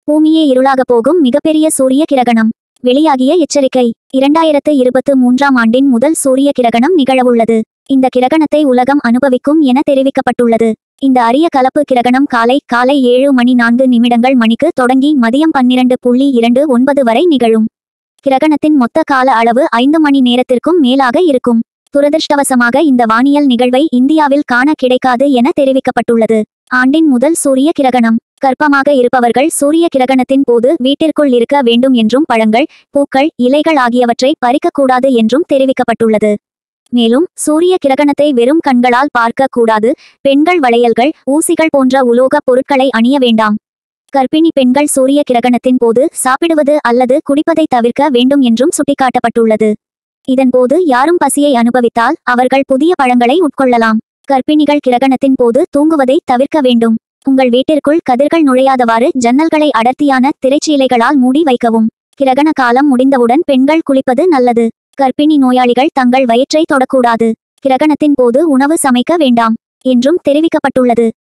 பூமியே இருளாக போகும் மிகப்பெரிய சூரிய கிரகணம் வெளியாகிய எச்சரிக்கை இரண்டாயிரத்து இருபத்து மூன்றாம் ஆண்டின் முதல் சூரிய கிரகணம் நிகழவுள்ளது இந்த கிரகணத்தை உலகம் அனுபவிக்கும் என தெரிவிக்கப்பட்டுள்ளது இந்த அரிய கலப்பு கிரகணம் காலை காலை ஏழு மணி நான்கு நிமிடங்கள் மணிக்கு தொடங்கி மதியம் பன்னிரண்டு புள்ளி இரண்டு ஒன்பது வரை நிகழும் கிரகணத்தின் மொத்த கால அளவு ஐந்து மணி நேரத்திற்கும் மேலாக இருக்கும் துரதிர்ஷ்டவசமாக இந்த வானியல் நிகழ்வை இந்தியாவில் காண கிடைக்காது என தெரிவிக்கப்பட்டுள்ளது ஆண்டின் முதல் சூரிய கிரகணம் கர்ப்பமாக இருப்பவர்கள் சூரிய கிரகணத்தின் போது வீட்டிற்குள் இருக்க வேண்டும் என்றும் பழங்கள் பூக்கள் இலைகள் ஆகியவற்றை பறிக்கக்கூடாது என்றும் தெரிவிக்கப்பட்டுள்ளது மேலும் சூரிய கிரகணத்தை வெறும் கண்களால் பார்க்க கூடாது பெண்கள் வளையல்கள் ஊசிகள் போன்ற உலோகப் பொருட்களை அணிய வேண்டாம் கர்ப்பிணி பெண்கள் சூரிய கிரகணத்தின் போது சாப்பிடுவது அல்லது குடிப்பதை தவிர்க்க வேண்டும் என்றும் சுட்டிக்காட்டப்பட்டுள்ளது இதன்போது யாரும் பசியை அனுபவித்தால் அவர்கள் புதிய பழங்களை உட்கொள்ளலாம் கர்ப்பிணிகள் கிரகணத்தின் போது தூங்குவதை தவிர்க்க வேண்டும் உங்கள் வீட்டிற்குள் கதிர்கள் நுழையாதவாறு ஜன்னல்களை அடர்த்தியான திரைச்சீலைகளால் மூடி வைக்கவும் கிரகண காலம் முடிந்தவுடன் பெண்கள் குளிப்பது நல்லது கர்ப்பிணி நோயாளிகள் தங்கள் வயிற்றை தொடக்கூடாது கிரகணத்தின் போது உணவு சமைக்க வேண்டாம் என்றும் தெரிவிக்கப்பட்டுள்ளது